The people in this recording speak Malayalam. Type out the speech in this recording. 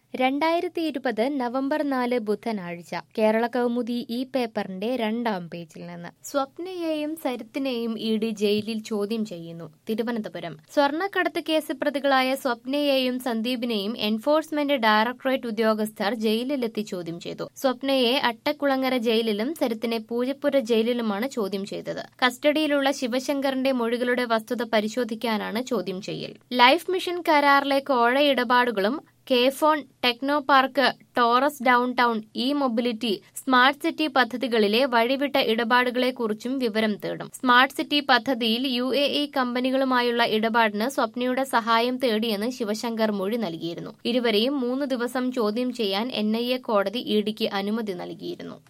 രണ്ടായിരത്തി ഇരുപത് നവംബർ നാല് ബുധനാഴ്ച കേരള കൗമുദി ഈ പേപ്പറിന്റെ രണ്ടാം പേജിൽ നിന്ന് സ്വപ്നയെയും സരിത്തിനെയും ഇ ഡി ജയിലിൽ ചോദ്യം ചെയ്യുന്നു തിരുവനന്തപുരം സ്വർണ്ണക്കടത്ത് കേസ് പ്രതികളായ സ്വപ്നയെയും സന്ദീപിനെയും എൻഫോഴ്സ്മെന്റ് ഡയറക്ടറേറ്റ് ഉദ്യോഗസ്ഥർ ജയിലിലെത്തി ചോദ്യം ചെയ്തു സ്വപ്നയെ അട്ടക്കുളങ്ങര ജയിലിലും സരിത്തിനെ പൂജപ്പുര ജയിലിലുമാണ് ചോദ്യം ചെയ്തത് കസ്റ്റഡിയിലുള്ള ശിവശങ്കറിന്റെ മൊഴികളുടെ വസ്തുത പരിശോധിക്കാനാണ് ചോദ്യം ചെയ്യൽ ലൈഫ് മിഷൻ കരാറിലെ കോഴ ഇടപാടുകളും K phone techno park Taurus down town E mobility smart city പദ്ധതികളിലെ വഴിവിട്ട ഇടപാടുകളെക്കുറിച്ചും വിവരം തേടും സ്മാർട്ട് സിറ്റി പദ്ധതിയിൽ യു എ ഇ കമ്പനികളുമായുള്ള ഇടപാടിന് സ്വപ്നയുടെ സഹായം തേടിയെന്ന് ശിവശങ്കർ മൊഴി നൽകിയിരുന്നു ഇരുവരെയും മൂന്ന് ദിവസം ചോദ്യം ചെയ്യാൻ എൻ ഐ എ കോടതി ഇഡിക്ക് അനുമതി നൽകിയിരുന്നു